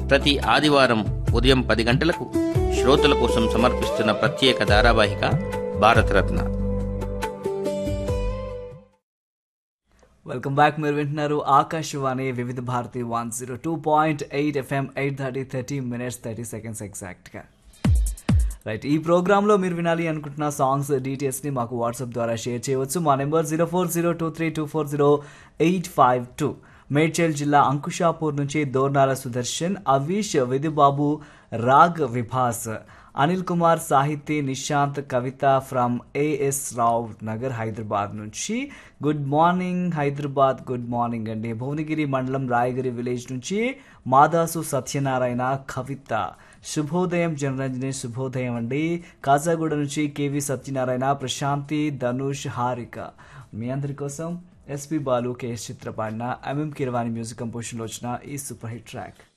ప్రతి ఆదివారం ఉదయం పది గంటలకు శ్రోతల కోసం సమర్పిస్తున్న ప్రత్యేక ధారావాహిక భారతరత్న వెల్కమ్ బ్యాక్ మీరు వింటున్నారు Akashvani Vividh Bharati one zero two point eight FM eight thirty thirty minutes thirty seconds ఎగ్జాక్ట్గా రైట్ ఈ ప్రోగ్రాంలో మీరు వినాలి అనుకుంటున్న సాంగ్స్ డీటెయిల్స్ని మాకు వాట్సాప్ ద్వారా షేర్ చేయవచ్చు మా number zero four zero two three two four zero eight five two Medchal జిల్లా అంకుషాపూర్ నుంచి దోర్నాల సుదర్శన్ అవీష్ విధుబాబు రాగ్ విభాస్ అనిల్ కుమార్ సాహితీ నిశాంత్ కవిత ఫ్రమ్ ఏఎస్ రావ్ నగర్ హైదరాబాద్ నుంచి good morning Hyderabad good morning అండి భువనగిరి మండలం రాయగిరి విలేజ్ నుంచి మాదాసు సత్యనారాయణ కవిత శుభోదయం జనరంజని శుభోదయం అండి కాజాగూడ నుంచి కేవి సత్యనారాయణ ప్రశాంతి ధనుష్ హారిక మీ అందరి కోసం ఎస్పి బాలు కేఎస్ చిత్ర పాడిన ఎంఎం కిరవాణి మ్యూజిక్ కంపోజిషన్లో వచ్చిన ఈ సూపర్ హిట్ ట్రాక్